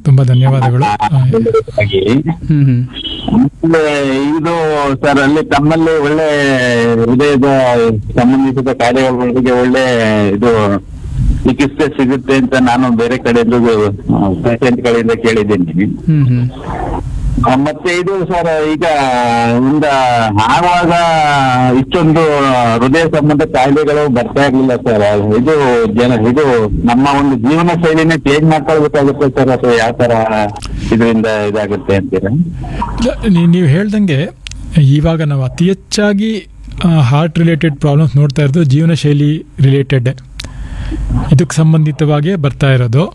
ತುಂಬಾ ಧನ್ಯವಾದಗಳು ಆ, ಹಾಗೆ ಹ್ಮ್ ಹ್ಮ್ ಆಮೇಲೆ ಇದು ಸರ್ ಅಲ್ಲಿ ತಮ್ಮಲ್ಲಿ ಒಳ್ಳೆ ಹೃದಯದ ಸಂಬಂಧಿಸಿದ ಕಾರ್ಯಗಳಿಗೆ ಒಳ್ಳೆ ಇದು ಚಿಕಿತ್ಸೆ ಸಿಗುತ್ತೆ ಅಂತ ನಾನು ಬೇರೆ ಕಡೆಯಿಂದ ಪೇಷಂಟ್ ಗಳಿಂದ ಕೇಳಿದ್ದೀನಿ ಹ್ಮ್ ಹ್ಮ್ ಆ, ಮತ್ತೆ ಇದು ಸರ್ ಈಗ ಇಂದ ಆಗುವಾಗ ಇಷ್ಟೊಂದು ಹೃದಯ ಸಂಬಂಧ ಕಾಯಿಲೆಗಳು ಬರ್ತಾ ಇರ್ಲಿಲ್ಲ ಸರ್ ಇದು ಜನ ಇದು ನಮ್ಮ ಒಂದು ಜೀವನ ಶೈಲಿನೇ ಚೇಂಜ್ ಮಾಡ್ಕೊಳ್ಬೇಕಾಗುತ್ತೆ ಸರ್ ಅಥವಾ ಯಾವ ತರ ಇದರಿಂದ ಇದಾಗುತ್ತೆ ಅಂತೀರಾ ನೀ- ನೀವು ಹೇಳ್ದಂಗೆ ಇವಾಗ ನಾವು ಅತಿ ಹೆಚ್ಚಾಗಿ ಹಾರ್ಟ್ ರಿಲೇಟೆಡ್ ಪ್ರಾಬ್ಲಮ್ಸ್ ನೋಡ್ತಾ ಇರೋದು ಜೀವನ ಶೈಲಿ ರಿಲೇಟೆಡ್ ಇದಕ್ಕೆ ಸಂಬಂಧಿತವಾಗಿಯೇ ಬರ್ತಾ ಇರೋದು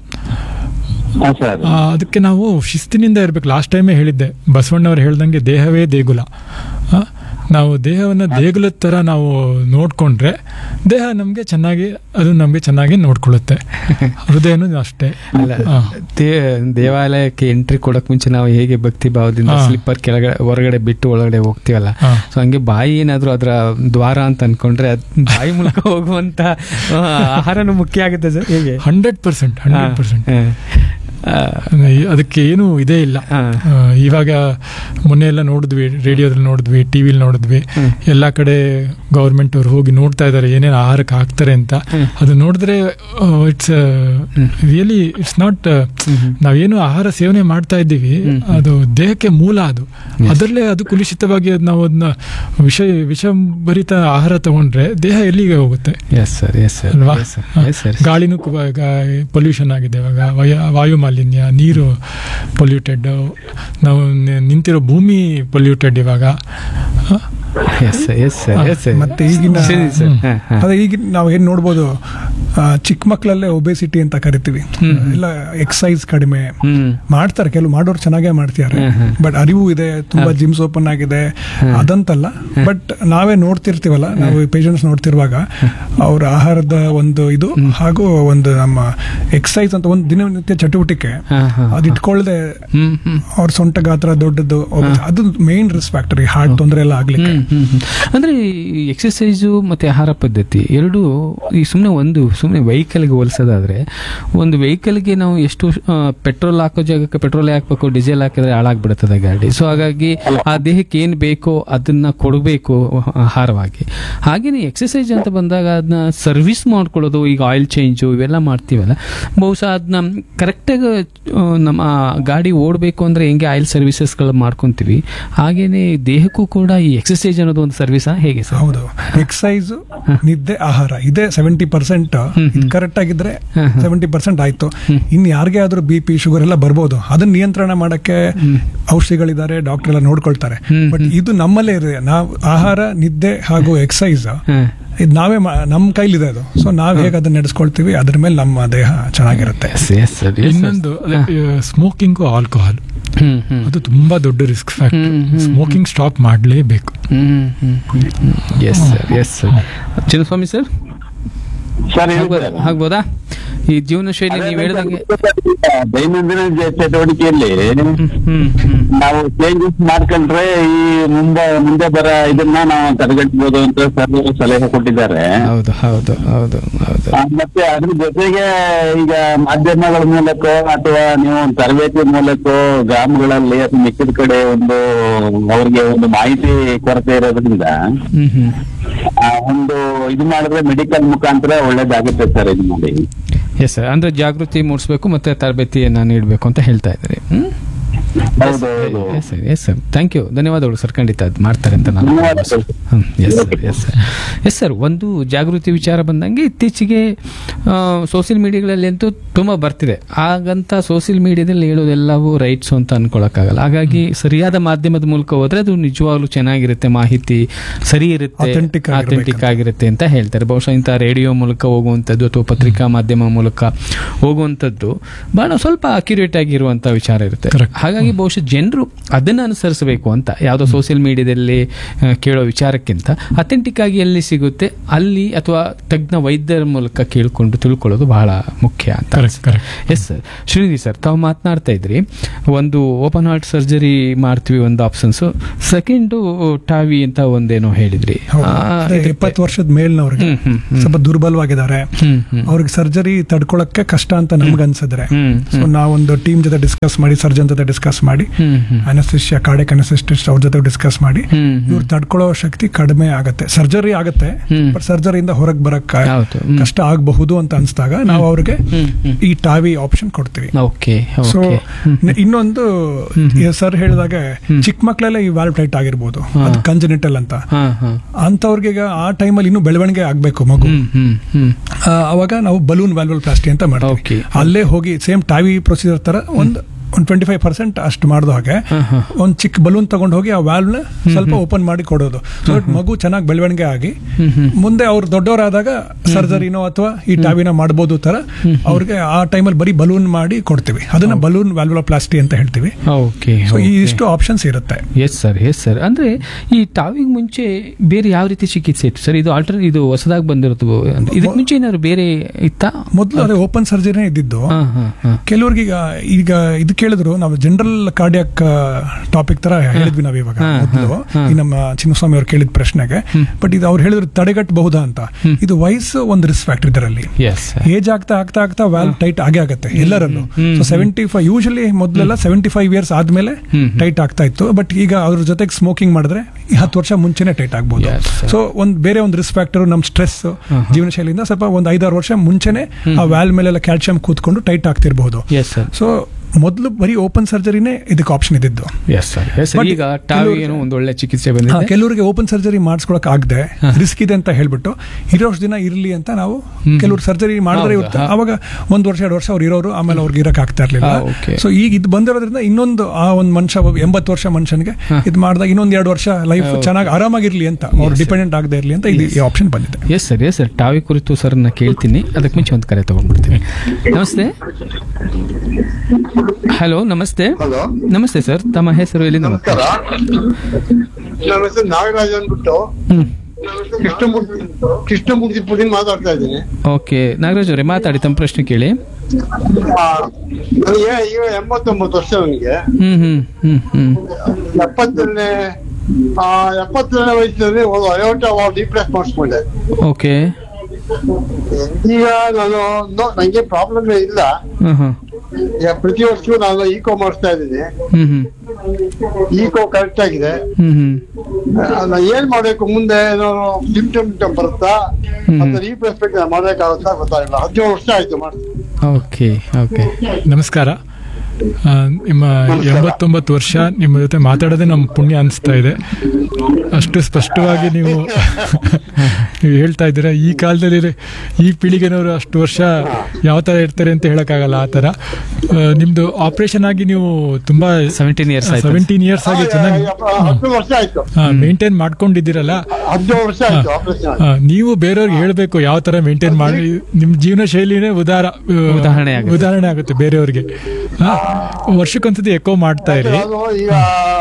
ಹಾ ಸರ್ ಆ, ಅದಕ್ಕೆ ನಾವು ಶಿಸ್ತಿನಿಂದ ಇರಬೇಕು ಲಾಸ್ಟ್ ಟೈಮೇ ಹೇಳಿದ್ದೆ ಬಸವಣ್ಣವ್ರು ಹೇಳ್ದಂಗೆ ದೇಹವೇ ದೇಗುಲ ಆ, ನಾವು ದೇಹವನ್ನು ದೇಗುಲದ ಥರ ನಾವು ನೋಡಿಕೊಂಡ್ರೆ ದೇಹ ನಮಗೆ ಚೆನ್ನಾಗಿ ಅದು ನಮಗೆ ಚೆನ್ನಾಗಿ ನೋಡ್ಕೊಳ್ಳುತ್ತೆ ಹೃದಯನೂ ಅಷ್ಟೇ ಅಲ್ಲ ಆ. ದೇ- ದೇವಾಲಯಕ್ಕೆ ಎಂಟ್ರಿ ಕೊಡಕ್ ಮುಂಚೆ ನಾವು ಹೇಗೆ ಭಕ್ತಿ ಭಾವದಿಂದ ಹಾ. ಸ್ಲಿಪ್ಪರ್ ಕೆಳಗಡೆ ಹೊರಗಡೆ ಬಿಟ್ಟು ಒಳಗಡೆ ಹೋಗ್ತೀವಲ್ಲ ಹಾ. ಸೊ ಹಂಗೆ ಬಾಯಿ ಏನಾದ್ರೂ ಅದರ ದ್ವಾರ ಅಂತ ಅನ್ಕೊಂಡ್ರೆ ಅದ್ ಬಾಯಿ ಮೂಲಕ ಹೋಗುವಂತ ಆ, ಆಹಾರನೂ ಮುಖ್ಯ ಆಗುತ್ತೆ ಸರ್ ಹೇಗೆ ಹಂಡ್ರೆಡ್ ಪರ್ಸೆಂಟ್ ಹಂಡ್ರೆಡ್ ಪರ್ಸೆಂಟ್ ಹಾ. ಆ, ಅದಕ್ಕೆ ಏನು ಇದೇ ಇಲ್ಲ ಹಾ. ಆ, ಇವಾಗ ಮೊನ್ನೆ ಎಲ್ಲ ನೋಡಿದ್ವಿ ರೇಡಿಯೋದಲ್ಲಿ ನೋಡಿದ್ವಿ ಟಿವಿಲಿ ನೋಡಿದ್ವಿ ಹ್ಮ್. ಎಲ್ಲ ಕಡೆ ಗೌರ್ಮೆಂಟ್ ಅವ್ರು ಹೋಗಿ ನೋಡ್ತಾ ಇದ್ದಾರೆ ಏನೇನು ಆಹಾರಕ್ಕೆ ಹಾಕ್ತಾರೆ ಅಂತ ಹ್ಮ್. ಅದು ನೋಡಿದ್ರೆ it's really it's not hmm. ನಾವೇನು ಆಹಾರ ಸೇವನೆ ಮಾಡ್ತಾ ಇದ್ದೀವಿ ಹ್ಮ್. ಅದು ದೇಹಕ್ಕೆ ಮೂಲ ಅದು ಅದರಲ್ಲೇ ಅದು ಕುಲುಷಿತವಾಗಿ ಅದ್ ನಾವು ಅದನ್ನ ವಿಷ ವಿಷಭರಿತ ಆಹಾರ ತಗೊಂಡ್ರೆ ದೇಹ ಎಲ್ಲಿಗೆ ಹೋಗುತ್ತೆ ಎಸ್ ಸರ್ ಎಸ್ ಸರ್ ಅಲ್ವಾ ಎಸ್ ಸರ್ ಎಸ್ ಸರ್ ಗಾಳಿನೂ ಪೊಲ್ಯೂಷನ್ ಆಗಿದೆ ಇವಾಗ ವಯ- ವಾಯು ಮಾಲಿನ್ಯ ನೀರು ಪೊಲ್ಯೂಟೆಡ್ ನಾವು ನಿ- ನಿಂತಿರೋ ಭೂಮಿ ಪೊಲ್ಯೂಟೆಡ್ ಇವಾಗ ಹ? Yes sir yes sir yes sir ಮತ್ತೆ ಈಗಿನ ಸರಿ ಸರ್ ಹಾ, ಹಾ. ಅದೇ ಈಗ ನಾವು ಏನ್ ನೋಡ್ಬೋದು ಆ, ಚಿಕ್ಕ ಮಕ್ಕಳಲ್ಲೇ ಒಬೆಸಿಟಿ ಅಂತ ಕರಿತೀವಿ ಎಲ್ಲ ಎಕ್ಸಸೈಸ್ ಕಡಿಮೆ ಹ್ಮ್ ಮಾಡ್ತಾರೆ ಕೆಲವು ಮಾಡೋರು ಚೆನ್ನಾಗೇ ಮಾಡ್ತಿದ್ದಾರೆ ಹ್ಮ್, ಹ್ಮ್. ಬಟ್ ಅರಿವು ಇದೆ ತುಂಬಾ ಜಿಮ್ಸ್ ಓಪನ್ ಆಗಿದೆ ಅದಂತಲ್ಲ ಬಟ್ ನಾವೇ ನೋಡ್ತಿರ್ತೀವಲ್ಲ ನಾವು ಪೇಷಂಟ್ಸ್ ನೋಡ್ತಿರುವಾಗ ಅವ್ರ ಆಹಾರದ ಒಂದು ಇದು ಹಾಗೂ ಒಂದು ನಮ್ಮ ಎಕ್ಸಸೈಸ್ ಅಂತ ಒಂದು ದಿನನಿತ್ಯ ಚಟುವಟಿಕೆ ಹಾ, ಹಾ, ಅದು ಇಟ್ಕೊಳ್ಳದೆ ಹ್ಮ್ ಹ್ಮ್ ಅವ್ರ ಸೊಂಟ ಗಾತ್ರ ದೊಡ್ಡದು ಅದು ಮೇನ್ ರಿಸ್ಕ್ ಫ್ಯಾಕ್ಟರ್ ಹಾರ್ಟ್ ತೊಂದರೆ ಎಲ್ಲ ಆಗ್ಲಿಕ್ಕೆ ಹ್ಮ್, ಹ್ಮ್, ಹ್ಮ್. ಅಂದ್ರೆ ಈ ಎಕ್ಸಸೈಸು ಮತ್ತೆ ಆಹಾರ ಪದ್ಧತಿ ಎರಡು ಈ ಸುಮ್ಮನೆ ಒಂದು ಸುಮ್ಮನೆ ವೆಹಿಕಲ್ಗೆ ಹೋಲಿಸೋದಾದ್ರೆ ಒಂದು ವೆಹಿಕಲ್ಗೆ ನಾವು ಎಷ್ಟು ಪೆಟ್ರೋಲ್ ಹಾಕೋ ಜಾಗಕ್ಕೆ ಪೆಟ್ರೋಲ್ ಹಾಕ್ಬೇಕು ಡೀಸೆಲ್ ಹಾಕಿದ್ರೆ ಹಾಳಾಗ್ಬಿಡುತ್ತದೆ ಗಾಡಿ ಸೊ ಹಾಗಾಗಿ ಆ ದೇಹಕ್ಕೆ ಏನು ಬೇಕೋ ಅದನ್ನ ಕೊಡಬೇಕು ಆಹಾರವಾಗಿ ಹಾಗೇನೆ ಎಕ್ಸಸೈಸ್ ಅಂತ ಬಂದಾಗ ಅದನ್ನ ಸರ್ವಿಸ್ ಮಾಡ್ಕೊಳ್ಳೋದು ಈಗ ಆಯಿಲ್ ಚೇಂಜು ಇವೆಲ್ಲ ಮಾಡ್ತೀವಲ್ಲ ಬಹುಶಃ ಅದನ್ನ ಕರೆಕ್ಟಾಗಿ ನಮ್ಮ ಗಾಡಿ ಓಡಬೇಕು ಅಂದ್ರೆ ಹೆಂಗೆ ಆಯಿಲ್ ಸರ್ವಿಸಸ್ಗಳು ಮಾಡ್ಕೊಂತೀವಿ ಹಾಗೇನೆ ದೇಹಕ್ಕೂ ಕೂಡ ಈ ಎಕ್ಸಸೈಸ್ ಅನ್ನೋದು ಒಂದು ಸರ್ವಿಸಾ ಹೇಗೆ ಸರ್ ಹೌದು ಎಕ್ಸಸೈಸ್ ನಿದ್ದೆ ಆಹಾರ ಇದೇ ಸೆವೆಂಟಿ ಪರ್ಸೆಂಟ್ ಕರೆಕ್ಟ್ ಆಗಿದ್ರೆ ಸೆವೆಂಟಿ ಪರ್ಸೆಂಟ್ ಆಯ್ತು ಇನ್ ಯಾರಿಗೆ ಆದ್ರೂ ಬಿ ಪಿ ಶುಗರ್ ಎಲ್ಲ ಬರ್ಬೋದು ಅದನ್ನ ನಿಯಂತ್ರಣ ಮಾಡಕ್ಕೆ ಔಷಧಿಗಳಿದ್ದಾರೆ ಡಾಕ್ಟರ್ ಎಲ್ಲ ನೋಡ್ಕೊಳ್ತಾರೆ ಹ್ಮ್, ಬಟ್ ಇದು ನಮ್ಮಲ್ಲೇ ಇದೆ ನಾವು ಆಹಾರ ನಿದ್ದೆ ಹಾಗೂ ಎಕ್ಸಸೈಸ್ ಹ್ಮ್. ಇದು ನಾವೇ ಮಾ- ನಮ್ಮ ಕೈಲಿದೆ ಅದು ಸೊ ನಾವ್ ಹೇಗೆ ಅದನ್ನ ನಡೆಸ್ಕೊಳ್ತೀವಿ ಅದ್ರ ಮೇಲೆ ನಮ್ಮ ದೇಹ ಚೆನ್ನಾಗಿರುತ್ತೆ Yes, yes, sir, yes, sir. ಇನ್ನೊಂದು ಸ್ಮೋಕಿಂಗು ಆಲ್ಕೋಹಾಲ್ ಹ್ಮ್, ಹ್ಮ್. ಅದು ತುಂಬಾ ದೊಡ್ಡ ರಿಸ್ಕ್ ಫ್ಯಾಕ್ಟರ್ ಹ್ಮ್, ಹ್ಮ್, ಸ್ಮೋಕಿಂಗ್ ಸ್ಟಾಪ್ ಮಾಡಲೇಬೇಕು ಹ್ಮ್, ಹ್ಮ್, ಹ್ಮ್, ಹ್ಮ್. Yes, sir, yes, sir. Chinnaswamy sir sir ಹೇಳಿ ಆಗ್ಬೋದಾ ಸರ್. ಆಗ್ಬೋದಾ ಈ ಜೀವನ ಶೈಲಿ ನೀವು ಹೇಳ್ದಂಗೆ ದೈನಂದಿನ ಜ- ಚಟುವಟಿಕೆಯಲ್ಲಿ ಹ್ಮ್, ಹ್ಮ್, ಹ್ಮ್. ನಾವು ಚೇಂಜಸ್ ಮಾಡ್ಕೊಂಡ್ರೆ ಈ ಮುಂದೆ ಮುಂದೆ ಬರ ಇದನ್ನ ನಾವು ತಡೆಗಟ್ಟಬಹುದು ಅಂತ ಸರ್ ಸಲಹೆ ಕೊಟ್ಟಿದ್ದಾರೆ ಹೌದು ಹೌದು ಹೌದು ಹೌದು ಆ, ಮತ್ತೆ ಅದ್ರ ಜೊತೆಗೆ ಈಗ ಮಾಧ್ಯಮಗಳ ಮೂಲಕ ಅಥವಾ ನೀವು ಒಂದು ತರಬೇತಿ ಮೂಲಕ ಗ್ರಾಮಗಳಲ್ಲಿ ಅಥವಾ ಮಿಕ್ಕಿದ ಕಡೆ ಒಂದು ಅವ್ರಿಗೆ ಒಂದು ಮಾಹಿತಿ ಕೊರತೆ ಇರೋದ್ರಿಂದ ಹ್ಮ್ ಹ್ಮ್ ಆ, ಒಂದು ಇದು ಮಾಡಿದ್ರೆ ಮೆಡಿಕಲ್ ಮುಖಾಂತರ ಒಳ್ಳೇದಾಗುತ್ತೆ ಸರ್ ಇದು ಮಾಡಿ ಎಸ್ ಸರ್ ಅಂದ್ರೆ ಜಾಗೃತಿ ಮೂಡಿಸ್ಬೇಕು ಮತ್ತೆ ತರಬೇತಿಯನ್ನ ನೀಡಬೇಕು ಅಂತ ಹೇಳ್ತಾ ಇದ್ದಾರೆ ಹ್ಮ್ ಹೌದು ಹೌದು yes sir yes sir thank you ಧನ್ಯವಾದಗಳು ಸರ್ ಖಂಡಿತ ಅದು ಮಾಡ್ತಾರೆ ಅಂತ ನಾನು ಧನ್ಯವಾದ sir. Yes sir yes sir yes sir ಒಂದು ಜಾಗೃತಿ ವಿಚಾರ ಬಂದಂಗೆ ಇತ್ತೀಚೆಗೆ ಸೋಷಿಯಲ್ ಮೀಡಿಯಾಗಳಲ್ಲಿ ಅಂತೂ ತುಂಬ ಬರ್ತಿದೆ ಹಾಗಂತ ಸೋಷಿಯಲ್ ಮೀಡಿಯಾದಲ್ಲಿ ಹೇಳೋದೆಲ್ಲವೂ ರೈಟ್ಸು ಅಂತ ಅನ್ಕೊಳಕ್ಕಾಗಲ್ಲ ಹಾಗಾಗಿ ಸರಿಯಾದ ಮಾಧ್ಯಮದ ಮೂಲಕ ಹೋದ್ರೆ ಅದು ನಿಜವಾಗ್ಲೂ ಚೆನ್ನಾಗಿರುತ್ತೆ ಮಾಹಿತಿ ಸರಿ ಇರುತ್ತೆ Authentic ಆಗಿರ್ಬೇಕಂತ. ಅಥೆಂಟಿಕ್ ಆಗಿರುತ್ತೆ ಅಂತ ಹೇಳ್ತಾರೆ ಬಹುಶಃ ಇಂಥ ರೇಡಿಯೋ ಮೂಲಕ ಹೋಗುವಂಥದ್ದು ಅಥವಾ ಪತ್ರಿಕಾ ಮಾಧ್ಯಮ ಮೂಲಕ ಹೋಗುವಂಥದ್ದು ಬಹಳ ಸ್ವಲ್ಪ ಅಕ್ಯುರೇಟ್ ಆಗಿರುವಂಥ ವಿಚಾರ ಇರುತ್ತೆ Correct. ಹಾಗಾಗಿ ಹಾಗಾಗಿ ಬಹುಶಃ ಜನರು ಅದನ್ನ ಅನುಸರಿಸಬೇಕು ಅಂತ ಯಾವುದೋ ಸೋಷಿಯಲ್ ಮೀಡಿಯಾದಲ್ಲಿ ಆ, ಕೇಳೋ ವಿಚಾರಕ್ಕಿಂತ ಅಥೆಂಟಿಕ್ ಆಗಿ ಎಲ್ಲಿ ಸಿಗುತ್ತೆ ಅಲ್ಲಿ ಅಥವಾ ತಜ್ಞ ವೈದ್ಯರ ಮೂಲಕ ಕೇಳಿಕೊಂಡು ತಿಳ್ಕೊಳ್ಳೋದು ಬಹಳ ಮುಖ್ಯ ಅಂತ correct correct yes sir Srinidhi sir ತಾವು ಮಾತನಾಡ್ತಾ ಇದ್ರಿ ಒಂದು ಓಪನ್ ಹಾರ್ಟ್ ಸರ್ಜರಿ ಮಾಡ್ತೀವಿ ಒಂದು ಆಪ್ಷನ್ಸ್ ಸೆಕೆಂಡು ಟಾವಿ ಅಂತ ಒಂದೇನೋ ಹೇಳಿದ್ರಿ ಹೌದು. ಆ, ಅದೇ ಇದಕ್ಕೆ- ಇಪ್ಪತ್ತು ವರ್ಷದ ಮೇಲ್ನವ್ರಿಗೆ ಹ್ಮ್, ಹ್ಮ್, ಹ್ಮ್. ಸ್ವಲ್ಪ ದುರ್ಬಲವಾಗಿದ್ದಾರೆ ಹ್ಮ್, ಹ್ಮ್. ಅವ್ರಿಗೆ ಸರ್ಜರಿ ತಡ್ಕೊಳಕ್ಕೆ ಕಷ್ಟ ಅಂತ ನಮ್ಗೆ ಅನ್ಸಿದ್ರೆ ಹ್ಮ್, ಸೊ ನಾವೊಂದು ಟೀಮ್ ಜೊತೆ ಡಿಸ್ಕಸ್ ಮಾಡಿ ಸರ್ಜನ್ ಜೊತೆ ಡಿಸ್ಕಸ್ ಮಾಡಿ ಹ್ಮ್, ಹ್ಮ್. ಅನಸ್ತಿಷ್ಯ ಕಾರ್ಡಿಯಕ್ ಅನಸ್ತಿಸ್ಟ್ ಅವ್ರ ಜೊತೆ ಡಿಸ್ಕಸ್ ಮಾಡಿ ಹ್ಮ್, ಹ್ಮ್. ಇವ್ರು ತಡ್ಕೊಳ್ಳೋ ಶಕ್ತಿ ಕಡಿಮೆ ಆಗುತ್ತೆ ಸರ್ಜರಿ ಆಗುತ್ತೆ ಹ್ಮ್. ಬಟ್ ಸರ್ಜರಿಯಿಂದ ಹೊರಗೆ ಬರಕ್ ಹೌದು. ಹ್ಮ್. ಕಷ್ಟ ಆಗಬಹುದು ಅಂತ ಅನ್ಸ್ದಾಗ ನಾವು ಅವ್ರಿಗೆ ಹ್ಮ್, ಹ್ಮ್. ಈ ಟಾವಿ ಆಪ್ಷನ್ ಕೊಡ್ತೀವಿ ಓಕೆ ಸೊ ಓಕೆ ಹ್ಮ್. ಇನ್ನೊಂದು ಸರ್ ಹೇಳಿದಾಗ ಚಿಕ್ಕ ಮಕ್ಕಳೆಲ್ಲ ಈ ವಾಲ್ವ್ ಟೈಟ್ ಆಗಿರ್ಬೋದು ಅದು ಕಂಜನಿಟಲ್ ಅಂತ ಹಾ ಹಾ ಅಂತವ್ರಿಗೆ ಈಗ ಆ ಟೈಮಲ್ಲಿ ಇನ್ನೂ ಬೆಳವಣಿಗೆ ಆಗ್ಬೇಕು ಮಗು ಹ್ಮ್ ಹ್ಮ್ ಹ್ಮ್ ಆ, ಅವಾಗ ನಾವು ಬಲೂನ್ ವ್ಯಾಲ್ವಲ್ ಪ್ಲಾಸ್ಟಿ ಅಂತ ಮಾಡ್ತೀವಿ Okay. ಅಲ್ಲೇ ಹೋಗಿ ಸೇಮ್ ಟಾವಿ ಪ್ರೊಸೀಜರ್ ತರ ಒಂದು ಒಂದು ಟ್ವೆಂಟಿ ಫೈವ್ ಪರ್ಸೆಂಟ್ ಅಷ್ಟು ಮಾಡಿದ ಹಾಗೆ ಹಾ, ಹಾ. ಒಂದು ಚಿಕ್ಕ ಬಲೂನ್ ತಗೊಂಡು ಹೋಗಿ ಆ ವ್ಯಾಲ್ವ್ನ ಸ್ವಲ್ಪ ಓಪನ್ ಮಾಡಿ ಕೊಡೋದು ಸೊ ದಟ್ ಮಗು ಚೆನ್ನಾಗಿ ಬೆಳವಣಿಗೆ ಆಗಿ ಹ್ಮ್, ಹ್ಮ್. ಮುಂದೆ ಅವ್ರು ದೊಡ್ಡವರಾದಾಗ ಸರ್ಜರಿನೋ ಅಥವಾ ಈ ಟಾವಿನ ಮಾಡ್ಬೋದು ತರ ಅವ್ರಿಗೆ ಆ ಟೈಮಲ್ಲಿ ಬರೀ ಬಲೂನ್ ಮಾಡಿ ಕೊಡ್ತೀವಿ ಅದನ್ನ ಬಲೂನ್ ವ್ಯಾಲ್ವಲ್ ಪ್ಲಾಸ್ಟಿ ಅಂತ ಹೇಳ್ತೀವಿ ಓಕೆ ಸೊ ಈ ಇಷ್ಟು ಆಪ್ಷನ್ಸ್ ಇರುತ್ತೆ ಎಸ್ ಸರ್ ಎಸ್ ಸರ್ ಅಂದ್ರೆ ಈ ಟಾವಿಗೆ ಮುಂಚೆ ಬೇರೆ ಯಾವ ರೀತಿ ಚಿಕಿತ್ಸೆ ಇತ್ತು ಸರ್ ಇದು ಆಲ್ಟರ್ ಇದು ಹೊಸದಾಗಿ ಬಂದಿರೋದು ಅಂದ್ರೆ ಇದಕ್ಕೆ ಮುಂಚೆ ಏನಾದ್ರು ಬೇರೆ ಇತ್ತಾ ಮೊದಲು ಅದೇ ಓಪನ್ ಸರ್ಜರಿನೇ ಇದ್ದಿದ್ದು ಹಾ ಹಾ ಹಾ ಕೆಲವ್ರಿಗೆ ಈಗ ಈಗ ಇದು ಕೇಳಿದ್ರು ನಾವು ಜನರಲ್ ಕಾರ್ಡಿಯಾಕ್ ಟಾಪಿಕ್ ತರ ಹೇಳಿದ್ವಿ ನಾವು ಇವಾಗ ಹಾ, ಮೊದಲು ಹಾ. ಈ ನಮ್ಮ ಚಿನ್ನಸ್ವಾಮಿ ಅವ್ರು ಕೇಳಿದ ಪ್ರಶ್ನೆಗೆ ಬಟ್ ಇದು ಅವ್ರು ಹೇಳಿದ್ರು ತಡೆಗಟ್ಟಬಹುದಾ ಅಂತ ಇದು ವಯಸ್ಸು ಒಂದು ರಿಸ್ಕ್ ಫ್ಯಾಕ್ಟರ್ ಇದರಲ್ಲಿ ಎಸ್ ಏಜ್ ಆಗ್ತಾ ಆಗ್ತಾ ಆಗ್ತಾ ವ್ಯಾಲ್ ಟೈಟ್ ಆಗೇ ಆಗುತ್ತೆ ಎಲ್ಲರಲ್ಲೂ ಹ್ಮ್, ಸೊ ಸೆವೆಂಟಿ ಫೈವ್ ಯೂಶಲಿ ಮೊದಲೆಲ್ಲ ಸೆವೆಂಟಿ ಫೈವ್ ಇಯರ್ಸ್ ಆದ್ಮೇಲೆ ಹ್ಮ್, ಹ್ಮ್. ಟೈಟ್ ಆಗ್ತಾ ಇತ್ತು ಬಟ್ ಈಗ ಅದ್ರ ಜೊತೆಗೆ ಸ್ಮೋಕಿಂಗ್ ಮಾಡಿದ್ರೆ ಈ ಹತ್ತು ವರ್ಷ ಮುಂಚೆನೆ ಟೈಟ್ ಆಗ್ಬೋದು Yes, sir. ಸೊ ಒಂದು ಬೇರೆ ಒಂದು ರಿಸ್ಕ್ ಫ್ಯಾಕ್ಟರ್ ನಮ್ಮ ಸ್ಟ್ರೆಸ್ ಜೀವನ ಶೈಲಿಯಿಂದ ಸ್ವಲ್ಪ ಒಂದು ಐದಾರು ವರ್ಷ ಮುಂಚೆನೆ ಆ ವ್ಯಾಲ್ ಮೇಲೆಲ್ಲ ಕ್ಯಾಲ್ಸಿಯಂ ಕೂತ್ಕೊಂಡು ಟೈಟ್ ಆಗ್ತಿರ್ಬಹುದು ಎಸ್ ಸರ್ ಸೊ ಮೊದಲು ಬರೀ ಓಪನ್ ಸರ್ಜರಿನೇ ಇದಕ್ಕೆ ಆಪ್ಷನ್ ಇದ್ದಿದ್ದು ಎಸ್ ಸರ್ ಎಸ್ But ಈಗ ಟಾವಿ ಕೆಲವ್ರಿಗೆ- ಏನೋ ಒಂದು ಒಳ್ಳೆ ಚಿಕಿತ್ಸೆ ಹಾ, ಬಂದಿದೆ ಕೆಲವರಿಗೆ ಓಪನ್ ಸರ್ಜರಿ ಮಾಡಿಸ್ಕೊಳಕ್ ಆಗದೆ ರಿಸ್ಕ್ ಇದೆ ಅಂತ ಹೇಳ್ಬಿಟ್ಟು ಇರೋಷ್ಟು ದಿನ ಇರ್ಲಿ ಅಂತ ನಾವು ಹ್ಮ್. ಕೆಲವರು ಸರ್ಜರಿ ಮಾಡಿದ್ರೆ ಹೌದಾ? ಇರುತ್ತೆ ಅವಾಗ ಒಂದ್ ವರ್ಷ ಎರಡು ವರ್ಷ ಅವ್ರು ಇರೋರು ಆಮೇಲೆ ಅವ್ರಿಗೆ ಇರಕ್ ಆಗ್ತಾ ಇರ್ಲಿಲ್ಲ ಹಾ, okay. ಸೊ ಈಗ ಇದು ಬಂದಿರೋದ್ರಿಂದ ಇನ್ನೊಂದು ಆ ಒಂದು ಮನುಷ್ಯ ಒಬ್ಬ ಎಂಬತ್ತು ವರ್ಷ ಮನುಷ್ಯನಿಗೆ ಹಾ. ಇದು ಮಾಡಿದಾಗ ಇನ್ನೊಂದ್ ಎರಡು ವರ್ಷ ಲೈಫ್ ಹೌದು. ಚೆನ್ನಾಗಿ ಆರಾಮಾಗಿರ್ಲಿ ಅಂತ ಅವ್ರು Yes, sir. ಡಿಪೆಂಡೆಂಟ್ ಆಗದೆ ಇರ್ಲಿ ಅಂತ ಇದು ಈ ಆಪ್ಷನ್ ಬಂದಿದೆ yes sir yes sir TAVI ಕುರಿತು ಸರ್ ನಾ ಕೇಳ್ತೀನಿ ಅದಕ್ಕೆ ಮುಂಚೆ ಒಂದು ಕರೆ ತಗೊಂಡ್ಬಿಡ್ತೀನಿ ನಮಸ್ತೆ ಹಲೋ ನಮಸ್ತೆ ಹಲೋ ನಮಸ್ತೆ ಸರ್ ತಮ್ಮ ಹೆಸರು ಎಲ್ಲಿ ನಮಸ್ತೆ ನಮಸ್ಕಾರ ನನ್ನ ಹೆಸರು ನಾಗರಾಜ್ ಅಂದ್ಬಿಟ್ಟು ಹ್ಮ್ ಕೃಷ್ಣಮೂರ್ತಿ ಕೃಷ್ಣಮೂರ್ತಿಪುರಿ ಮಾತಾಡ್ತಾ ಇದ್ದೀನಿ ಓಕೆ ನಾಗರಾಜ್ ಅವರೇ ಮಾತಾಡಿ ತಮ್ಮ ಪ್ರಶ್ನೆ ಕೇಳಿ ಆ, ನನಗೆ ಈಗ ಎಂಬತ್ತೊಂಬತ್ತು ವರ್ಷ ನನಗೆ ಹ್ಮ್ ಹ್ಮ್ ಹ್ಮ್ ಹ್ಮ್ ಎಪ್ಪತ್ತನೇ ಆ, ಎಪ್ಪತ್ತನೇ ವಯಸ್ಸಿನಲ್ಲಿ ಒಂದು ಅಯೋಟ ಡಿಪ್ರೆಸ್ ಮಾಡಿಸ್ಕೊಂಡೆ ಓಕೆ ಈಗ ನಾನು ನೋ- ನಂಗೆ ಪ್ರಾಬ್ಲಮ್ ಇಲ್ಲ ಹಾಂ ಹಾಂ ಈಗ ಪ್ರತಿ ವರ್ಷವೂ ನಾನು ಈಕೋ ಮಾಡಿಸ್ತಾ ಇದ್ದೀನಿ ಹ್ಮ್ ಹ್ಮ್ ಈಕೋ ಕರೆಕ್ಟ್ ಆಗಿದೆ ಹ್ಮ್ ಹ್ಮ್ ಆ, ನಾನು ಏನ್ ಮಾಡ್ಬೇಕು ಮುಂದೆ ಏನಾದ್ರು ಸಿಂಪ್ಟಮ್ ಬರುತ್ತಾ ಹ್ಮ್. ಮತ್ತೆ ರೀಪ್ಲೇಸ್ಮೆಂಟ್ ಮಾಡ್ಬೇಕಾಗುತ್ತಾ ಗೊತ್ತಾಗಿಲ್ಲ ಹದಿನೇಳು ವರ್ಷ ಆಯ್ತು ಮಾಡಿ ಓಕೆ ಓಕೆ ನಮಸ್ಕಾರ ಆ, ನಿಮ್ಮ ಎಂಬತ್ತೊಂಬತ್ತು ವರ್ಷ ನಿಮ್ಮ ಜೊತೆ ಮಾತಾಡೋದೇ ನಮ್ಮ ಪುಣ್ಯ ಅನಿಸ್ತಾ ಇದೆ ಅಷ್ಟು ಸ್ಪಷ್ಟವಾಗಿ ನೀವು ನೀವು ಹೇಳ್ತಾ ಇದ್ದೀರಾ ಈ ಕಾಲದಲ್ಲಿ ಈ ಪೀಳಿಗೆನವರು ಅಷ್ಟು ವರ್ಷ ಯಾವ ಥರ ಇರ್ತಾರೆ ಅಂತ ಹೇಳೋಕ್ಕಾಗಲ್ಲ ಆ ಥರ ಆ, ನಿಮ್ದು ಆಪರೇಷನ್ ಆಗಿ ನೀವು ತುಂಬಾ 17 years ಆಯ್ತು. ಸೆವೆಂಟೀನ್ ಇಯರ್ಸ್ ಆಗಿ ಚೆನ್ನಾಗಿ ಹದಿನೇಳು ವರ್ಷ ಆಯ್ತು ಮೇಂಟೈನ್ ಮಾಡ್ಕೊಂಡಿದ್ದೀರಲ್ಲ ಹದಿನೇಳು ವರ್ಷ ಆಯ್ತು ಆಪರೇಷನ್ ಆ, ನೀವು ಬೇರೆಯವ್ರಿಗೆ ಹೇಳಬೇಕು ಯಾವ ತರ ಮೇಂಟೈನ್ ಮಾಡಿ ನಿಮ್ ಜೀವನ ಶೈಲಿನೇ ಉದಾರ ಆ, ಉದಾಹರಣೆ ಆಗುತ್ತೆ. ಉದಾಹರಣೆ ಆಗುತ್ತೆ ಬೇರೆಯವ್ರಿಗೆ ಆ, ವರ್ಷಕ್ಕೊಂದ್ಸತಿ ಎಕೋ ಮಾಡ್ತಾ ಇರಿ ನಾನು ಈಗ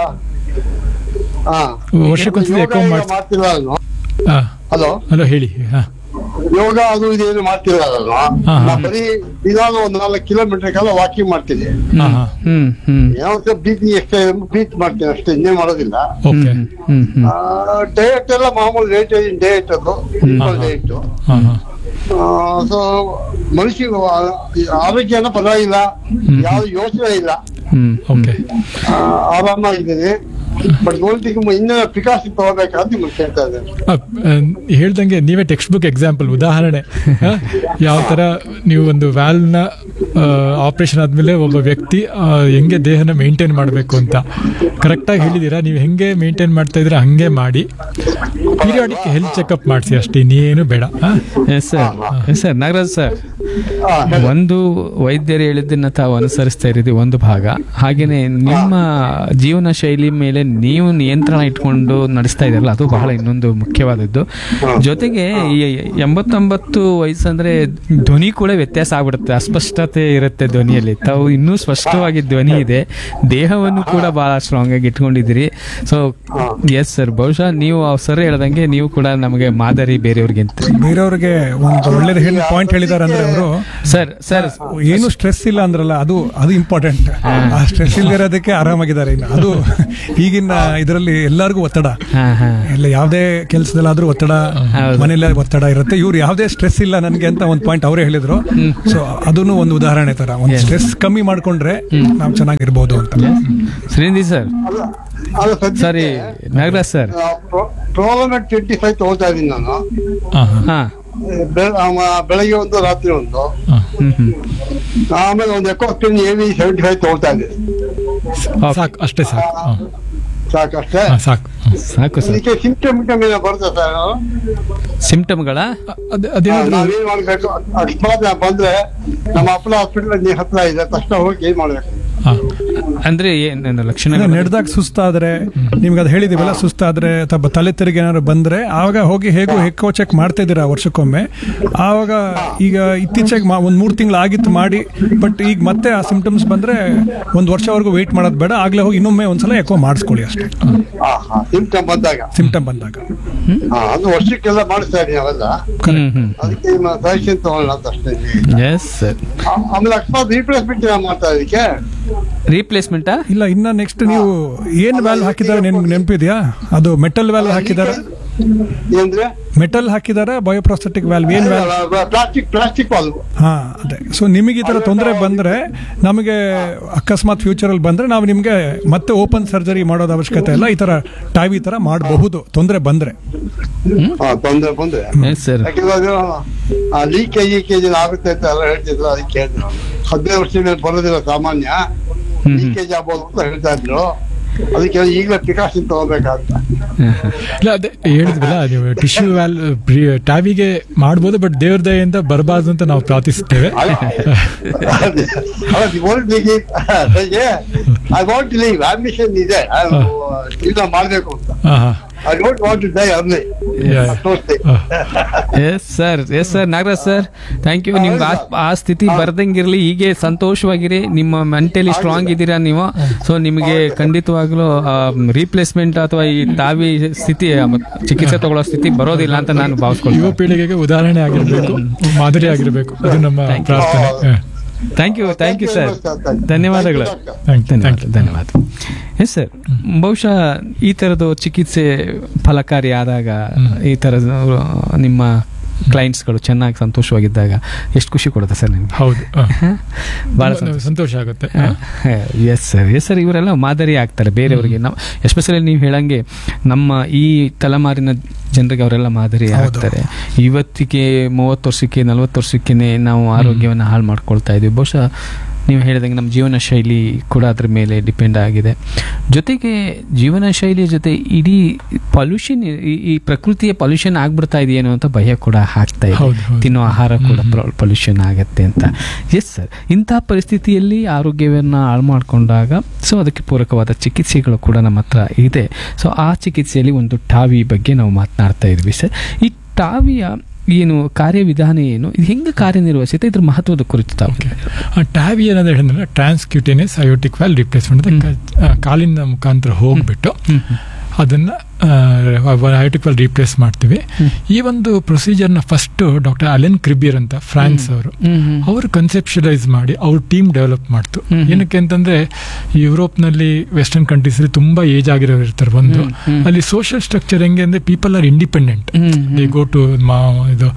ಹಾ ವರ್ಷಕ್ಕೊಂದ್ಸತಿ ಯೋಗ ಎಕೋ ಈಗ ಮಾಡ್ತಾ ಮಾಡ್ತಿಲ್ಲ ನಾನು ಹಾ ಹಲೋ ಹಲೋ ಹೇಳಿ ಹಾ ಯೋಗ ಅದು ಇದೇನು ಮಾಡ್ತಿಲ್ಲ ನಾನು ಹಾ, ಹಾ. ನಾನು ಬರೀ ನಿಧಾನ ಒಂದ್ ನಾಲ್ಕು ಕಿಲೋಮೀಟರ್ ಕಾಲ ವಾಕಿಂಗ್ ಮಾಡ್ತೀನಿ ಹಾ ಹಾ ಹ್ಮ್ ಹ್ಮ್ ಏನೋ ಬ್ರೀತಿಂಗ್ ಎಕ್ಸರ್ಸೈಸ್ ಬ್ರೀತ್ ಮಾಡ್ತೀನಿ ಅಷ್ಟೇ ಇನ್ನೇನ್ ಮಾಡೋದಿಲ್ಲ ಓಕೆ ಹ್ಮ್ ಹ್ಮ್ ಡಯಟ್ ಎಲ್ಲ ಮಾಮೂಲಿ ರೇಟ್ ಡಯಟ್ ಅದು ಸಿಂಪಲ್ ಡಯಟ್ ಹಾ ಹಾ ಸೊ ಮನುಷ್ಯ ಆರೋಗ್ಯನ ಪರವಾಗಿಲ್ಲ ಯಾವ ಯೋಚನೆ ಇಲ್ಲ ಹ್ಮ್ ಓಕೆ ಆ, ಆರಾಮಾಗಿದ್ದೀನಿ ಬಟ್ ಗೋಲ್ಟಿಗೆ ಇನ್ನೂ ಪ್ರಿಕಾಷನ್ ತಗೋಬೇಕಂತ ನಿಮ್ಗೆ ಕೇಳ್ತಾ ಇದ್ದೇನೆ ಆ, ಆ, ಹೇಳ್ದಂಗೆ ನೀವೇ ಟೆಕ್ಸ್ಟ್ ಬುಕ್ ಎಕ್ಸಾಂಪಲ್ ಉದಾಹರಣೆ ಆ, ಯಾವ ತರ ನೀವು ಒಂದು ವ್ಯಾಲ್ವ್ನ ಆಪರೇಷನ್ ಆದ್ಮೇಲೆ ಒಬ್ಬ ವ್ಯಕ್ತಿ ಆ, ಹೆಂಗೆ ದೇಹನ ಮೇಂಟೈನ್ ಮಾಡಬೇಕು ಅಂತ ಕರೆಕ್ಟಾಗಿ ಹೇಳಿದ್ದೀರಾ ನೀವು ಹೆಂಗೆ ಮೇಂಟೈನ್ ಮಾಡ್ತಾ ಇದ್ರೆ ಹಂಗೆ ಮಾಡಿ ಪೀರಿಯಾಡಿಕ್ ಹೆಲ್ತ್ ಚೆಕಪ್ ಮಾಡಿಸಿ ಅಷ್ಟೇ ಇನ್ನೇನು ಬೇಡ ಆ? Yes sir yes sir Nagaraj sir ಹಾ, ಹೇಳಿ. ಒಂದು ವೈದ್ಯರು ಹೇಳಿದ್ದನ್ನ ತಾವು ಅನುಸರಿಸ್ತಾ ಇರೋದು ಒಂದು ಭಾಗ ಹಾಗೇನೆ ನಿಮ್ಮ ಜೀವನ ಶೈಲಿ ಮೇಲೆ ನೀವು ನಿಯಂತ್ರಣ ಇಟ್ಕೊಂಡು ನಡೆಸ್ತಾ ಇದ್ದೀರಲ್ಲ ಅದು ಬಹಳ ಇನ್ನೊಂದು ಮುಖ್ಯವಾದದ್ದು ಜೊತೆಗೆ ಈ ಎಂಬತ್ತೊಂಬತ್ತು ವಯಸ್ಸಂದ್ರೆ ಧ್ವನಿ ಕೂಡ ವ್ಯತ್ಯಾಸ ಆಗ್ಬಿಡುತ್ತೆ ಅಸ್ಪಷ್ಟತೆ ಇರುತ್ತೆ ಧ್ವನಿಯಲ್ಲಿ ತಾವು ಇನ್ನೂ ಸ್ಪಷ್ಟವಾಗಿ ಧ್ವನಿ ಇದೆ ದೇಹವನ್ನು ಕೂಡ ಬಹಳ ಸ್ಟ್ರಾಂಗ್ ಆಗಿ ಇಟ್ಕೊಂಡಿದ್ದೀರಿ ಸೊ ಎಸ್ ಸರ್ ಬಹುಶಃ ನೀವು ಸರ್ ಹೇಳ್ದಂಗೆ ನೀವು ಕೂಡ ನಮಗೆ ಮಾದರಿ ಬೇರೆಯವ್ರಿಗೆ ಅಂತ ಬೇರೆಯವ್ರಿಗೆ ಒಂದು ಒಳ್ಳೇದು ಹೇಳಿ ಪಾಯಿಂಟ್ ಹೇಳಿದಾರೆ ಅಂದ್ರೆ ಅವರು ಸರ್ ಸರ್ ಏನು ಸ್ಟ್ರೆಸ್ ಇಲ್ಲ ಅಂದ್ರಲ್ಲ ಅದು ಅದು ಇಂಪಾರ್ಟೆಂಟ್ ಆ ಸ್ಟ್ರೆಸ್ ಇಲ್ಲದಿರೋದಕ್ಕೆ ಆರಾಮಾಗಿದ್ದಾರೆ ಇನ್ನು ಅದು ಈಗಿನ ಇದರಲ್ಲಿ ಎಲ್ಲರಿಗೂ ಒತ್ತಡ ಹಾ ಹಾ ಇಲ್ಲ ಯಾವುದೇ ಕೆಲಸದಲ್ಲಾದ್ರೂ ಒತ್ತಡ ಹೌದು. ಮನೇಲಿ ಒತ್ತಡ ಇರುತ್ತೆ ಇವ್ರು ಯಾವುದೇ ಸ್ಟ್ರೆಸ್ ಇಲ್ಲ ನನಗೆ ಅಂತ ಒಂದು ಪಾಯಿಂಟ್ ಅವರೇ ಹೇಳಿದ್ರು ಸೊ ಅದನ್ನು ಒಂದು ಉದಾಹರಣೆ ತರ ಒಂದು ಸ್ಟ್ರೆಸ್ ಕಮ್ಮಿ ಮಾಡ್ಕೊಂಡ್ರೆ ನಾವು ಚೆನ್ನಾಗಿರ್ಬೋದು ಅಂತ ಶ್ರೀನಿಧಿ ಸರ್ ಅಲ್ಲ ಅಲ್ಲ ಸದ್ಯಕ್ಕೆ sorry Nagaraj sir problem twenty five ತಗೋತಾ ಇದೀನಿ ನಾನು ಹಾ ಹಾ ಹಾ ಬೆ- ಆಮ, ಬೆಳಗ್ಗೆ ಒಂದು ರಾತ್ರಿ ಒಂದು ಹಾ. ಹ್ಮ್ ಹ್ಮ್ ಆಮೇಲೆ ಒಂದು Ecosprin A V seventy five ತಗೋತಾ ಇದ್ದೀನಿ Okay. ಸಾಕು ಅಷ್ಟೇ ಸಾಕು ಹಾ. ಸಾಕಷ್ಟೇ ಹಾ, ಸಾಕು ಹಾ. ಸಾಕು ಸರ್ ಅದಕ್ಕೆ ಸಿಂಪ್ಟಮ್ ಗಿಂಟಮ್ ಏನೋ ಬರುತ್ತೆ ಸರ್ ಸಿಂಪ್ಟಮ್ಗಳ ಅದ್- ಅದೇನಾದ್ರೂ ನಾವೇನ್ ಮಾಡ್ಬೇಕು ಅಕಸ್ಮಾತ್ ನಾವ್ ಬಂದ್ರೆ ನಮ್ಮ ಅಪ್ಪನ ಹಾಸ್ಪಿಟಲ್ ನೀ ಹತ್ರ ಇದೆ ತಕ್ಷಣ ಹೋಗಿ ಏನ್ ಮಾಡ್ಬೇಕು ಹಾ. ಅಂದ್ರೆ ಏನು ಲಕ್ಷಣ ನಡೆದಾಗ ಸುಸ್ತಾದ್ರೆ ನಿಮ್ಗೆ ಅದು ಹೇಳಿದಿವಲ್ಲ ಸುಸ್ತಾದ್ರೆ ಅಥವಾ ತಲೆ ತೆರಿಗೆ ಏನಾದ್ರು ಬಂದ್ರೆ ಆವಾಗ ಹೋಗಿ ಹೇಗೂ ಹೆಕ್ಕೋ ಚೆಕ್ ಮಾಡ್ತಾ ಇದ್ದೀರಾ ವರ್ಷಕ್ಕೊಮ್ಮೆ ಆವಾಗ ಈಗ ಇತ್ತೀಚೆಗೆ ಮಾ- ಒಂದ್ ಮೂರ್ ತಿಂಗಳು ಆಗಿತ್ತು ಮಾಡಿ ಬಟ್ ಈಗ ಮತ್ತೆ ಆ ಸಿಂಪ್ಟಮ್ಸ್ ಬಂದ್ರೆ ಒಂದ್ ವರ್ಷವರೆಗೂ ವೆಯ್ಟ್ ಮಾಡೋದು ಬೇಡ ಆಗ್ಲೇ ಹೋಗಿ ಇನ್ನೊಮ್ಮೆ ಒಂದ್ಸಲ ಎಕೋ ಮಾಡಿಸ್ಕೊಳ್ಳಿ ಅಷ್ಟೇ ಹಾ ಹಾ ಸಿಂಪ್ಟಮ್ ಬಂದಾಗ ಸಿಂಪ್ಟಮ್ ಬಂದಾಗ ಹಾ ಅದು ವರ್ಷಕ್ಕೆಲ್ಲ ಮಾಡಿಸ್ತಾ ಇದೀನಿ ಅವೆಲ್ಲ ಹ್ಮ್ ಹ್ಮ್ ಅದಕ್ಕೆ ನಿಮ್ಮ ಸಜೆಷನ್ ತಗೊಳ್ಳೋಣ ಅಂತ ಅಷ್ಟೇ ಎಸ್ ಸರ್ ಆ- ಆಮೇಲೆ ಅಕಸ್ಮಾತ್ ರೀಪ್ಲೇಸ್ಮೆಂಟ್ ಮಾಡ್ತಾ ಇದಕ್ಕೆ ರೀಪ್ಲೇಸ್ಮೆಂಟಾ ಇಲ್ಲ ಇನ್ನ ನೆಕ್ಸ್ಟ್ ನೀವು ಏನ್ ವ್ಯಾಲ್ವ್ ಹಾಕಿದ್ದಾರೆ ನಿಮ್ಗೆ ನೆನಪಿದ್ಯಾ ಅದು ಮೆಟಲ್ ವ್ಯಾಲ್ವ್ ಹಾಕಿದ್ದಾರೆ ಏನ್ರಿ ಮೆಟಲ್ ಹಾಕಿದ್ದಾರೆ ಬಯೋಪ್ರಾಸ್ಥೆಟಿಕ್ ವ್ಯಾಲ್ವ್ ಏನ್ ವ್ಯಾಲ್ವ್ ಪ್ಲಾಸ್ಟಿಕ್ ಪ್ಲಾಸ್ಟಿಕ್ ವಾಲ್ವ್ ಹಾ ಅದೇ ಸೊ ನಿಮಗೆ ಈ ತರ ತೊಂದರೆ ಬಂದ್ರೆ ನಮಗೆ ಅಕಸ್ಮಾತ್ ಫ್ಯೂಚರ್ ಅಲ್ಲಿ ಬಂದ್ರೆ ನಾವು ನಿಮ್ಗೆ ಮತ್ತೆ ಓಪನ್ ಸರ್ಜರಿ ಮಾಡೋದು ಅವಶ್ಯಕತೆ ಇಲ್ಲ ಈ ತರ ಟಾವಿ ತರ ಮಾಡಬಹುದು ತೊಂದರೆ ಬಂದ್ರೆ ಹಾ ತೊಂದ್ರೆ ಬಂದ್ರೆ ಎಸ್ ಸರ್ ಯಾಕಂದ್ರೆ ಅದು ಲೀಕೇಜ್ ಗೀಕೇಜ್ ಆಗುತ್ತೆ ಅಂತ ಎಲ್ಲ ಹೇಳ್ತಿದ್ರು ಅದಕ್ಕೆ ಹೇಳಿದ್ರು ನಾನು. ಹದಿನೈದು ವರ್ಷದ ಮೇಲೆ ಬರೋದಿಲ್ಲ ಸಾಮಾನ್ಯ ಹ್ಮ್. ಲೀಕೇಜ್ ಆಗ್ಬೋದು ಅಂತ ಹೇಳ್ತಾ ಇದ್ರು ಅದಕ್ಕೆ ಈಗಲೇ ಪ್ರಿಕಾಷನ್ ತಗೋಬೇಕಾಗ್ತ ಇಲ್ಲ ಅದೇ ಹೇಳಿದ್ವಲ್ಲ ನೀವು ಟಿಶ್ಯೂ ವ್ಯಾಲ್ ಟ್ಯಾವಿಗೆ ಮಾಡ್ಬೋದು ಬಟ್ ದೇವ್ರ ದಯೆಯಿಂದ ಬರಬಾರ್ದು ಅಂತ ನಾವು ಪ್ರಾರ್ಥಿಸ್ತೇವೆ ಐ ವಾಂಟ್ ಲೀವ್ ಆಂಬಿಷನ್ ಇದೆ ಇಲ್ಲ ಮಾಡ್ಬೇಕು ಅಂತ ಹಾ ಹಾ I don't want to die early Yeah. ತೋರಿಸ್ತೆ ಹಾ. Yes sir yes sir Nagaraj sir thank you ನಿಮ್ಗೆ ಆ- ಆ ಸ್ಥಿತಿ ಬರ್ದಂಗಿರ್ಲಿ ಹೀಗೆ ಸಂತೋಷವಾಗಿರಿ ನಿಮ್ಮ ಮೆಂಟಲಿ ಸ್ಟ್ರಾಂಗ್ ಇದ್ದೀರಾ ನೀವು ಸೊ ನಿಮಗೆ ಖಂಡಿತವಾಗ್ಲೂ ರೀಪ್ಲೇಸ್ಮೆಂಟ್ ಅಥವಾ ಈ ತಾವಿ ಸ್ಥಿತಿ ಆ, ಮ- ಚಿಕಿತ್ಸೆ ತಗೊಳ್ಳೋ ಸ್ಥಿತಿ ಬರೋದಿಲ್ಲ ಅಂತ ನಾನು ಯುವ ಭಾವಿಸ್ಕೊಳ್ತೀನಿ ಪೀಳಿಗೆಗೆ ಉದಾಹರಣೆ ಆಗಿರ್ಬೇಕು ಮಾದರಿ ಆಗಿರ್ಬೇಕು ಅದು ನಮ್ಮ ಪ್ರಾರ್ಥನೆ ಹಾ. Thank you thank you sir Thank you. ಧನ್ಯವಾದಗಳು Thank you. ಧನ್ಯವಾದ ಧನ್ಯವಾದ ಎಸ್ ಸರ್ ಬಹುಶಃ ಈ ಥರದ್ದು ಚಿಕಿತ್ಸೆ ಫಲಕಾರಿ ಆದಾಗ ಈ ಥರದ ನಿಮ್ಮ ಕ್ಲೈಂಟ್ಸ್ಗಳು ಚೆನ್ನಾಗಿ ಸಂತೋಷವಾಗಿದ್ದಾಗ ಎಷ್ಟು ಖುಷಿ ಕೊಡುತ್ತೆ ಸರ್ ನಿಮಗೆ ಹೌದು ಹಾ. ಬಹಳ ತುಂಬಾ ಸಂತೋಷ ಆಗುತ್ತೆ ಎಸ್ ಸರ್ ಎಸ್ ಸರ್ ಇವರೆಲ್ಲ ಮಾದರಿ ಆಗ್ತಾರೆ ಬೇರೆಯವರಿಗೆ ನಾವು ಎಸ್ಪೆಷಲಿ ನೀವು ಹೇಳಂಗೆ ನಮ್ಮ ಈ ತಲೆಮಾರಿನ ಜನರಿಗೆ ಅವರೆಲ್ಲ ಮಾದರಿ ಹೌದು. ಆಗ್ತಾರೆ ಇವತ್ತಿಗೆ ಮೂವತ್ತು ವರ್ಷಕ್ಕೆ ನಲವತ್ತು ವರ್ಷಕ್ಕೆ ನಾವು ಆರೋಗ್ಯವನ್ನು ಹಾಳು ಮಾಡ್ಕೊಳ್ತಾ ಇದೀವಿ ಬಹುಶಃ ನೀವು ಹೇಳಿದಂಗೆ ನಮ್ಮ ಜೀವನ ಶೈಲಿ ಕೂಡ ಅದ್ರ ಮೇಲೆ ಡಿಪೆಂಡ್ ಆಗಿದೆ ಜೊತೆಗೆ ಜೀವನ ಶೈಲಿಯ ಜೊತೆ ಇಡೀ ಪೊಲ್ಯೂಷನ್ ಈ ಪ್ರಕೃತಿಯ ಪೊಲ್ಯೂಷನ್ ಆಗ್ಬಿಡ್ತಾ ಇದೆಯೇನೋ ಅಂತ ಭಯ ಕೂಡ ಆಗ್ತಾ ಇದೆ ಹೌದು, ಹೌದು. ತಿನ್ನೋ ಆಹಾರ ಕೂಡ ಪೊಲ್ಯೂಷನ್ ಆಗತ್ತೆ ಅಂತ ಎಸ್ ಸರ್ ಇಂತಹ ಪರಿಸ್ಥಿತಿಯಲ್ಲಿ ಆರೋಗ್ಯವನ್ನು ಹಾಳು ಮಾಡಿಕೊಂಡಾಗ ಸೊ ಅದಕ್ಕೆ ಪೂರಕವಾದ ಚಿಕಿತ್ಸೆಗಳು ಕೂಡ ನಮ್ಮ ಹತ್ರ ಇದೆ ಸೊ ಆ ಚಿಕಿತ್ಸೆಯಲ್ಲಿ ಒಂದು ಟಾವಿ ಬಗ್ಗೆ ನಾವು ಮಾತನಾಡ್ತಾ ಇದ್ವಿ ಸರ್ ಈ ಟಾವಿಯ ಏನು ಕಾರ್ಯವಿಧಾನ ಏನು ಇದು ಹೆಂಗೆ ಕಾರ್ಯನಿರ್ವಹಿಸುತ್ತೆ ಇದ್ರ ಮಹತ್ವದ ಕುರಿತು ತಾವು ಟ್ಯಾವಿ ಏನಂದ್ರೆ ಹೇಳಿದ್ರೆ ಟ್ರಾನ್ಸ್ಕ್ಯೂಟೇನಿಯಸ್ ಅಯೋಟಿಕ್ ವ್ಯಾಲ್ ರಿಪ್ಲೇಸ್ಮೆಂಟ್ ಅಂತ ಕ- ಕಾಲಿನ ಮುಖಾಂತರ ಹೋಗ್ಬಿಟ್ಟು ಹ್ಮ್ ಹ್ಮ್. ಅದನ್ನ ಅಯೋಟಿಕ್ ವ್ಯಾಲ್ ರಿಪ್ಲೇಸ್ ಮಾಡ್ತೀವಿ ಈ ಒಂದು ಪ್ರೊಸೀಜರ್ನ ಫಸ್ಟ್ ಡಾಕ್ಟರ್ ಅಲೆನ್ ಕ್ರಿಬಿಯರ್ ಅಂತ ಫ್ರಾನ್ಸ್ ಅವರು ಹ್ಮ್ ಹ್ಮ್. ಅವರು ಕನ್ಸೆಪ್ಷಲೈಸ್ ಮಾಡಿ ಅವ್ರ ಟೀಮ್ ಡೆವಲಪ್ ಮಾಡ್ತು ಹ್ಮ್. ಏನಕ್ಕೆ ಅಂತಂದ್ರೆ ಯುರೋಪ್ನಲ್ಲಿ ವೆಸ್ಟರ್ನ್ ಕಂಟ್ರೀಸ್ ತುಂಬಾ ಏಜ್ ಆಗಿರೋರು ಇರ್ತಾರೆ ಒಂದು ಹ್ಮ್, ಹ್ಮ್. ಅಲ್ಲಿ ಸೋಷಿಯಲ್ ಸ್ಟ್ರಕ್ಚರ್ ಹೆಂಗೆ ಅಂದ್ರೆ ಪೀಪಲ್ ಆರ್ ಇಂಡಿಪೆಂಡೆಂಟ್ ಹ್ಮ್, ಹ್ಮ್. ದೇ ಗೋ ಟು ಇದು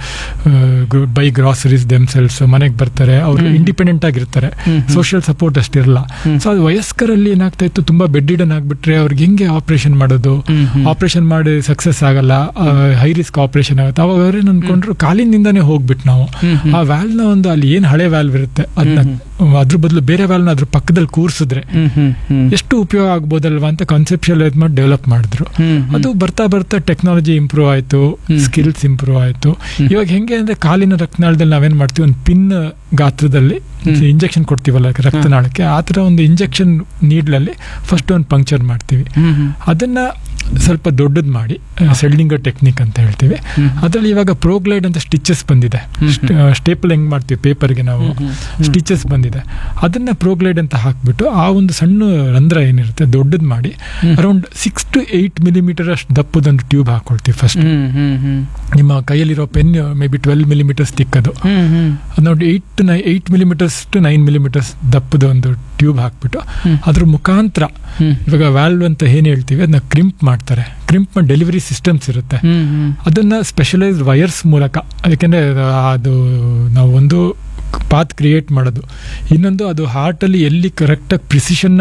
ಬೈ ಗ್ರಾಸರೀಸ್ ದೆಮ್ಸೆಲ್ಸ್ ಮನೆಗೆ ಬರ್ತಾರೆ ಅವರು ಹ್ಮ್. ಇಂಡಿಪೆಂಡೆಂಟ್ ಆಗಿರ್ತಾರೆ ಹ್ಮ್, ಹ್ಮ್. ಸೋಷಿಯಲ್ ಸಪೋರ್ಟ್ ಅಷ್ಟಿರಲ್ಲ ಹ್ಮ್. ಸೊ ಅದು ವಯಸ್ಕರಲ್ಲಿ ಏನಾಗ್ತಾ ಇತ್ತು ತುಂಬಾ ಬೆಡ್ ಇಡನ್ ಆಗ್ಬಿಟ್ರೆ ಅವ್ರಿಗೆ ಹೆಂಗೆ ಆಪರೇಷನ್ ಮಾಡೋದು ಹ್ಮ್, ಹ್ಮ್. ಆಪರೇಷನ್ ಮಾಡಿ ಸಕ್ಸಸ್ ಆಗಲ್ಲ ಹೈ ರಿಸ್ಕ್ ಆಪರೇಷನ್ ಆಗುತ್ತೆ ಅವಾಗ ಅವ್ರೇನು ಅನ್ಕೊಂಡ್ರು ಕಾಲಿನಿಂದಾನೇ ಹೋಗ್ಬಿಟ್ಟು ನಾವು ಹ್ಮ್, ಹ್ಮ್. ಆ ವ್ಯಾಲ್ವ್ನ ಒಂದು ಅಲ್ಲಿ ಏನ್ ಹಳೆ ವ್ಯಾಲ್ವ್ ಇರುತ್ತೆ ಅದನ್ನ ಅದ್ರ ಬದಲು ಬೇರೆ ವ್ಯಾಲ್ವ್ನ ಅದ್ರ ಪಕ್ಕದಲ್ಲಿ ಕೂರ್ಸಿದ್ರೆ ಹ್ಮ್ ಹ್ಮ್ ಹ್ಮ್ ಎಷ್ಟು ಉಪಯೋಗ ಆಗ್ಬೋದಲ್ವಾ ಅಂತ ಕಾನ್ಸೆಪ್ಷಲ್ ಮಾಡಿ ಡೆವಲಪ್ ಮಾಡಿದ್ರು ಹ್ಮ್, ಹ್ಮ್. ಅದು ಬರ್ತಾ ಬರ್ತಾ ಟೆಕ್ನಾಲಜಿ ಇಂಪ್ರೂವ್ ಆಯ್ತು ಹ್ಮ್. ಸ್ಕಿಲ್ಸ್ ಇಂಪ್ರೂವ್ ಆಯ್ತು ಇವಾಗ ಹೆಂಗೆ ಅಂದ್ರೆ ಕಾಲಿನ ರಕ್ತನಾಳದಲ್ಲಿ ನಾವೇನ್ ಮಾಡ್ತೀವಿ ಒಂದು ಪಿನ್ ಗಾತ್ರದಲ್ಲಿ ಹ್ಮ್. ಇಂಜೆಕ್ಷನ್ ಕೊಡ್ತೀವಲ್ಲ ರಕ್ತನಾಳಕ್ಕೆ ಆ ಥರ ಒಂದು ಇಂಜೆಕ್ಷನ್ ನೀಡ್ಲಲ್ಲಿ ಫಸ್ಟ್ ಒಂದು ಪಂಕ್ಚರ್ ಮಾಡ್ತೀವಿ ಹ್ಮ್ ಹ್ಮ್ ಅದನ್ನ ಸ್ವಲ್ಪ ದೊಡ್ಡದು ಮಾಡಿ ಸೆಲ್ಡಿಂಗರ್ ಟೆಕ್ನಿಕ್ ಅಂತ ಹೇಳ್ತೀವಿ ಹ್ಮ್. ಅದರಲ್ಲಿ ಇವಾಗ ಪ್ರೋಗ್ಲೈಡ್ ಅಂತ ಸ್ಟಿಚಸ್ ಬಂದಿದೆ ಹ್ಮ್, ಸ್ಟೇಪಲ್ ಹೆಂಗ್ ಮಾಡ್ತೀವಿ ಪೇಪರ್ಗೆ ನಾವು ಹ್ಮ್, ಹ್ಮ್, ಹ್ಮ್. ಸ್ಟಿಚಸ್ ಬಂದಿದೆ ಅದನ್ನ ಪ್ರೋಗ್ಲೈಡ್ ಅಂತ ಹಾಕ್ಬಿಟ್ಟು ಆ ಒಂದು ಸಣ್ಣ ರಂಧ್ರ ಏನಿರುತ್ತೆ ದೊಡ್ಡದು ಮಾಡಿ ಹ್ಮ್. Around six to eight millimetre ಅಷ್ಟು ದಪ್ಪದೊಂದು ಟ್ಯೂಬ್ ಹಾಕೊಳ್ತೀವಿ ಫಸ್ಟ್ ಹ್ಮ್ ಹ್ಮ್ ಹ್ಮ್ ನಿಮ್ಮ ಕೈಯಲ್ಲಿರೋ pen may be twelve millimetres ತಿಕ್ಕದು ಹ್ಮ್ ಹ್ಮ್ ಅದು ನೋಡಿ eight to nine eight millimetres to nine millimetres ದಪ್ಪದ ಒಂದು ಟ್ಯೂಬ್ ಹಾಕ್ಬಿಟ್ಟು ಹ್ಮ್. ಅದ್ರ ಮುಖಾಂತರ ಹ್ಮ್ ಇವಾಗ ವ್ಯಾಲ್ವ್ ಅಂತ ಏನ್ ಹೇಳ್ತೀವಿ ಅದನ್ನ ಕ್ರಿಂಪ್ ಮಾಡ್ತಾರೆ ಕ್ರಿಂಪ್ ಮಾಡಿ ಡೆಲಿವರಿ ಸಿಸ್ಟಮ್ಸ್ ಇರುತ್ತೆ ಹ್ಮ್ ಹ್ಮ್ ಅದನ್ನ ಸ್ಪೆಷಲೈಸ್ಡ್ ವಯರ್ಸ್ ಮೂಲಕ ಅದಕ್ಕೆಂದ್ರೆ ಅದು ನಾವು ಒಂದು ಪಾತ್ ಕ್ರಿಯೇಟ್ ಮಾಡೋದು ಇನ್ನೊಂದು ಅದು ಹಾರ್ಟಲ್ಲಿ ಎಲ್ಲಿ ಕರೆಕ್ಟಾಗಿ ಪ್ರಿಸಿಷನ್